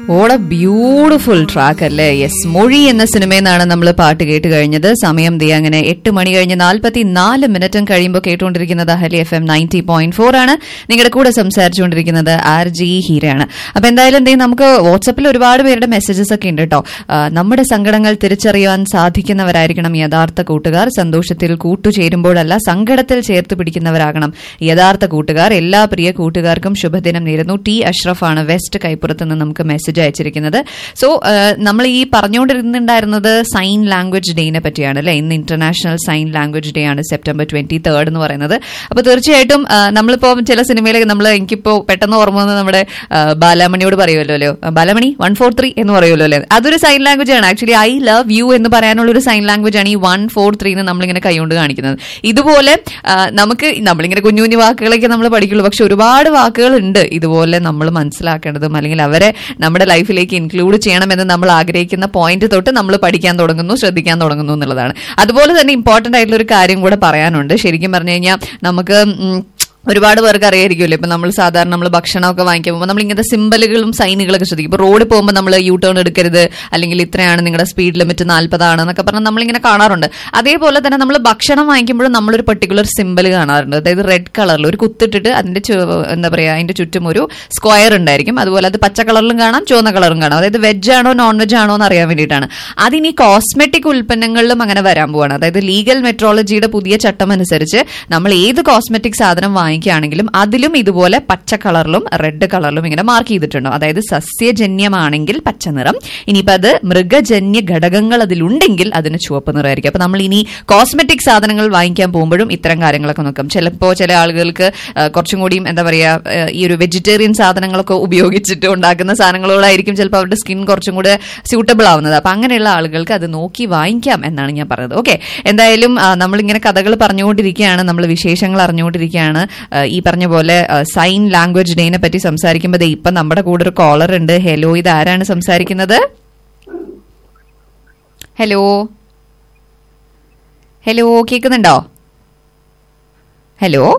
ഓടെ beautiful track അല്ലേ yes മൊഴി എന്ന സിനിമയിൽ നിന്നാണ് നമ്മൾ പാട്ട് കേട്ട് കഴിഞ്ഞത് സമയം ദേ അങ്ങനെ എട്ട് മണി കഴിഞ്ഞ് നാൽപ്പത്തി നാല് മിനിറ്റും കഴിയുമ്പോൾ കേട്ടുകൊണ്ടിരിക്കുന്നത് Ahalia F M ninety point four ആണ് നിങ്ങളുടെ കൂടെ സംസാരിച്ചുകൊണ്ടിരിക്കുന്നത് ആർ ജി ഹീരയാണ് അപ്പൊ എന്തായാലും ദേ നമുക്ക് വാട്സപ്പിൽ ഒരുപാട് പേരുടെ മെസ്സേജസ് ഒക്കെ ഉണ്ട് കേട്ടോ ആ, നമ്മുടെ സങ്കടങ്ങൾ തിരിച്ചറിയാൻ സാധിക്കുന്നവരായിരിക്കണം യഥാർത്ഥ കൂട്ടുകാർ സന്തോഷത്തിൽ കൂട്ടുചേരുമ്പോഴല്ല സങ്കടത്തിൽ ചേർത്ത് പിടിക്കുന്നവരാകണം യഥാർത്ഥ കൂട്ടുകാർ എല്ലാ പ്രിയ കൂട്ടുകാർക്കും ശുഭദിനം നേരുന്നു ടി അഷ്റഫാണ് വെസ്റ്റ് കൈപ്പുറത്ത് നിന്ന് നമുക്ക് മെസ്സേജ് അയച്ചിരിക്കുന്നത് സോ നമ്മൾ ഈ പറഞ്ഞുകൊണ്ടിരുന്നുണ്ടായിരുന്നത് സൈൻ ലാംഗ്വേജ് ഡേനെ പറ്റിയാണ് അല്ലെ ഇന്ന് ഇന്റർനാഷണൽ സൈൻ ലാംഗ്വേജ് ഡേ ആണ് സെപ്റ്റംബർ ട്വന്റി തേർഡ് എന്ന് പറയുന്നത് അപ്പൊ തീർച്ചയായിട്ടും ആ, നമ്മളിപ്പോ ചില സിനിമയിലൊക്കെ നമ്മൾ എനിക്കിപ്പോ പെട്ടെന്ന് ഓർമ്മ വന്നത് നമ്മുടെ ആ, ബാലാമണിയോട് പറയുമല്ലോ അല്ലോ ബാലാമണി വൺ ഫോർ ത്രീ എന്ന് പറയുമല്ലോ അല്ലേ അതൊരു സൈൻ ലാംഗ്വേജ് ആണ് ആക്ച്വലി ഐ ലവ് യു എന്ന് പറയാനുള്ള ഒരു സൈൻ ലാംഗ്വേജ് ആണ് ഈ വൺ ഫോർ ത്രീ എന്ന് നമ്മളിങ്ങനെ കൈകൊണ്ട് കാണിക്കുന്നത് ഇതുപോലെ ആ, നമുക്ക് നമ്മളിങ്ങനെ കുഞ്ഞു കുഞ്ഞു വാക്കുകളൊക്കെ നമ്മൾ പഠിക്കുള്ളൂ പക്ഷെ ഒരുപാട് വാക്കുകൾ ഉണ്ട് ഇതുപോലെ നമ്മൾ മനസ്സിലാക്കേണ്ടതും അല്ലെങ്കിൽ അവരെ നമ്മുടെ ലൈഫിലേക്ക് ഇൻക്ലൂഡ് ചെയ്യണമെന്ന് നമ്മൾ ആഗ്രഹിക്കുന്ന പോയിന്റ് തൊട്ട് നമ്മൾ പഠിക്കാൻ തുടങ്ങുന്നു ശ്രദ്ധിക്കാൻ തുടങ്ങുന്നു എന്നുള്ളതാണ് അതുപോലെ തന്നെ ഇമ്പോർട്ടന്റ് ആയിട്ടുള്ള ഒരു കാര്യം കൂടെ പറയാനുണ്ട് ശരിക്കും പറഞ്ഞു കഴിഞ്ഞാൽ നമുക്ക് ഉം, ഒരുപാട് പേർക്ക് അറിയായിരിക്കുമല്ലോ ഇപ്പൊ നമ്മൾ സാധാരണ നമ്മൾ ഭക്ഷണമൊക്കെ വാങ്ങിക്കാൻ പോകുമ്പോൾ നമ്മൾ ഇങ്ങനത്തെ സിമ്പലുകളും സൈനുകളൊക്കെ ശ്രദ്ധിക്കും ഇപ്പൊ റോഡിൽ പോകുമ്പോൾ നമ്മൾ യൂ ടേൺ എടുക്കരുത് അല്ലെങ്കിൽ ഇത്രയാണ് നിങ്ങളുടെ സ്പീഡ് ലിമിറ്റ് നാൽപ്പതാണ് എന്നൊക്കെ പറഞ്ഞാൽ നമ്മളിങ്ങനെ കാണാറുണ്ട് അതേപോലെ തന്നെ നമ്മൾ ഭക്ഷണം വാങ്ങിക്കുമ്പോഴും നമ്മളൊരു പെർട്ടിക്കുലർ സിമ്പൽ കാണാറുണ്ട് അതായത് റെഡ് കളറിൽ ഒരു കുത്തിട്ടിട്ട് അതിന്റെ ചു- എന്താ പറയാ അതിന്റെ ചുറ്റും ഒരു സ്ക്വയർ ഉണ്ടായിരിക്കും അതുപോലെ അത് പച്ച കളറിലും കാണാം ചുവന്ന കളറും കാണാം അതായത് വെജ് ആണോ നോൺ വെജ് ആണോ എന്ന് അറിയാൻ വേണ്ടിയിട്ടാണ് അതിനി കോസ്മെറ്റിക് ഉൽപ്പന്നങ്ങളിലും അങ്ങനെ വരാൻ പോവാണ് അതായത് ലീഗൽ മെട്രോളജിയുടെ പുതിയ ചട്ടം അനുസരിച്ച് നമ്മൾ ഏത് കോസ്മെറ്റിക് സാധനം വാങ്ങിക്കുകയാണെങ്കിലും അതിലും ഇതുപോലെ പച്ച കളറിലും റെഡ് കളറിലും ഇങ്ങനെ മാർക്ക് ചെയ്തിട്ടുണ്ടോ അതായത് സസ്യജന്യമാണെങ്കിൽ പച്ച നിറം ഇനിയിപ്പോൾ അത് മൃഗജന്യ ഘടകങ്ങൾ അതിലുണ്ടെങ്കിൽ അതിന് ചുവപ്പ് നിറമായിരിക്കും അപ്പൊ നമ്മൾ ഇനി കോസ്മെറ്റിക് സാധനങ്ങൾ വാങ്ങിക്കാൻ പോകുമ്പോഴും ഇത്തരം കാര്യങ്ങളൊക്കെ നോക്കാം ചിലപ്പോൾ ചില ആളുകൾക്ക് ആ, കുറച്ചും കൂടിയും എന്താ പറയാ ആ, ഈ ഒരു വെജിറ്റേറിയൻ സാധനങ്ങളൊക്കെ ഉപയോഗിച്ചിട്ട് ഉണ്ടാക്കുന്ന സാധനങ്ങളോടായിരിക്കും ചിലപ്പോൾ അവരുടെ സ്കിൻ കുറച്ചും കൂടെ സ്യൂട്ടബിൾ ആവുന്നത് അപ്പൊ അങ്ങനെയുള്ള ആളുകൾക്ക് അത് നോക്കി വാങ്ങിക്കാം എന്നാണ് ഞാൻ പറഞ്ഞത് ഓക്കെ എന്തായാലും ആ, നമ്മളിങ്ങനെ കഥകൾ പറഞ്ഞുകൊണ്ടിരിക്കുകയാണ് നമ്മൾ വിശേഷങ്ങൾ അറിഞ്ഞുകൊണ്ടിരിക്കുകയാണ് ആ, ഈ പറഞ്ഞ പോലെ സൈൻ ലാംഗ്വേജ് ഡേനെ പറ്റി സംസാരിക്കുമ്പോൾ ദേ ഇപ്പം നമ്മുടെ കൂടെ ഒരു കോളർ ഉണ്ട് ഹലോ ഇത് ആരാണ് സംസാരിക്കുന്നത് ഹലോ ഹലോ കേൾക്കുന്നുണ്ടോ ഹലോ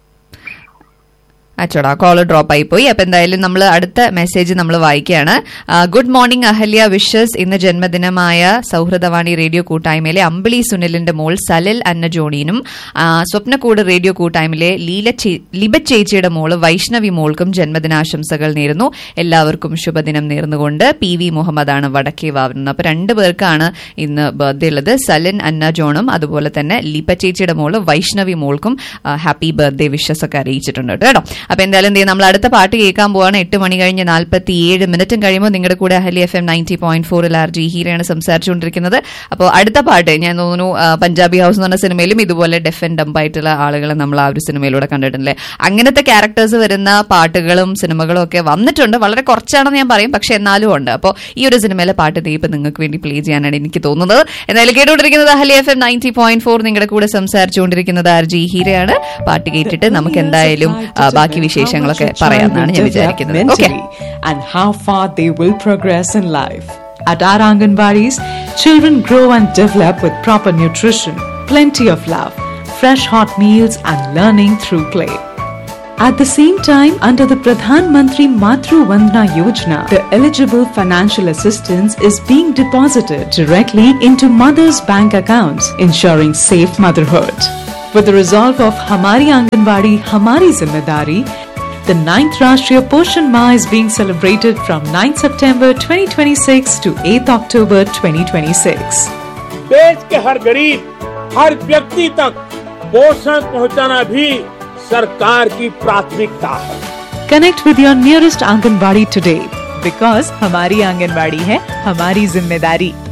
അച്ചോടാ കോൾ ഡ്രോപ്പ് ആയി പോയി അപ്പൊ എന്തായാലും നമ്മൾ അടുത്ത മെസ്സേജ് നമ്മൾ വായിക്കുകയാണ് ഗുഡ് മോർണിംഗ് അഹല്യ വിഷസ് ഇന്ന് ജന്മദിനമായ സൗഹൃദവാണി റേഡിയോ കൂട്ടായ്മയിലെ അമ്പിളി സുനിലിന്റെ മോൾ സലൽ അന്ന ജോണീനും ആ, സ്വപ്നക്കൂട് റേഡിയോ കൂട്ടായ്മയിലെ ലീല ചേ- ലിബ ചേച്ചിയുടെ മോള് വൈഷ്ണവി മോൾക്കും ജന്മദിനാശംസകൾ നേരുന്നു എല്ലാവർക്കും ശുഭദിനം നേർന്നുകൊണ്ട് പി വി മുഹമ്മദാണ് വടക്കേ വാവുന്നത് അപ്പൊ രണ്ടു പേർക്കാണ് ഇന്ന് ബർത്ത്ഡേ ഉള്ളത് സലൻ അന്ന ജോണും അതുപോലെ തന്നെ ലിപ ചേച്ചിയുടെ മോള് വൈഷ്ണവി മോൾക്കും ഹാപ്പി ബർത്ത്ഡേ വിഷസ് ഒക്കെ അറിയിച്ചിട്ടുണ്ട് കേട്ടോ അപ്പൊ എന്തായാലും ദേ നമ്മൾ അടുത്ത പാട്ട് കേൾക്കാൻ പോവാണ് എട്ട് മണി കഴിഞ്ഞ് നാൽപ്പത്തി ഏഴ് മിനിറ്റും കഴിയുമ്പോൾ നിങ്ങളുടെ കൂടെ Ahalia F M ninety point ഫോറിൽ ആർ ജി ഹീരയാണ് സംസാരിച്ചുകൊണ്ടിരിക്കുന്നത് അപ്പോൾ അടുത്ത പാട്ട് ഞാൻ തോന്നുന്നു ആ, പഞ്ചാബി ഹൗസ് എന്ന് പറഞ്ഞ സിനിമയിലും ഇതുപോലെ ഡെഫ് ആൻഡ് ഡംപ് ആയിട്ടുള്ള ആളുകളെ നമ്മൾ ആ ഒരു സിനിമയിലൂടെ കണ്ടിട്ടില്ലേ അങ്ങനത്തെ ക്യാരക്ടേഴ്സ് വരുന്ന പാട്ടുകളും സിനിമകളും ഒക്കെ വന്നിട്ടുണ്ട് വളരെ കുറച്ചാണെന്ന് ഞാൻ പറയും പക്ഷെ എന്നാലും ഉണ്ട് അപ്പോൾ ഈ ഒരു സിനിമയിലെ പാട്ട് ദേ ഇപ്പം നിങ്ങൾക്ക് വേണ്ടി പ്ലേ ചെയ്യാനാണ് എനിക്ക് തോന്നുന്നത് എന്തായാലും കേട്ടുകൊണ്ടിരിക്കുന്നത് Ahalia F M ninety point four നിങ്ങളുടെ കൂടെ സംസാരിച്ചുകൊണ്ടിരിക്കുന്നത് ആർ ജി ഹീരയാണ് പാട്ട് കേട്ടിട്ട് നമുക്ക് എന്തായാലും ആ, ബാക്കി വിശേഷങ്ങളൊക്കെ പറയാമെന്നാണ് ഞാൻ വിചാരിക്കുന്നത് okay and how far they will progress in life. At our Anganwadis, children grow and develop with proper nutrition, plenty of love, fresh hot meals, and learning through play. At the same time, under the Pradhan Mantri Matru Vandana Yojana, the eligible financial assistance is being deposited directly into mothers' bank accounts, ensuring safe motherhood. With the resolve of Hamari Anganwadi, Hamari Zimmedari, the 9th Rashtriya Poshan Ma is being celebrated from 9 September 2026 to 8 October 2026. देश के हर गरीब हर व्यक्ति तक पोषण पहुंचाना भी सरकार की प्राथमिकता है Connect with your nearest Anganwadi today because Hamari Anganwadi hai Hamari Zimmedari.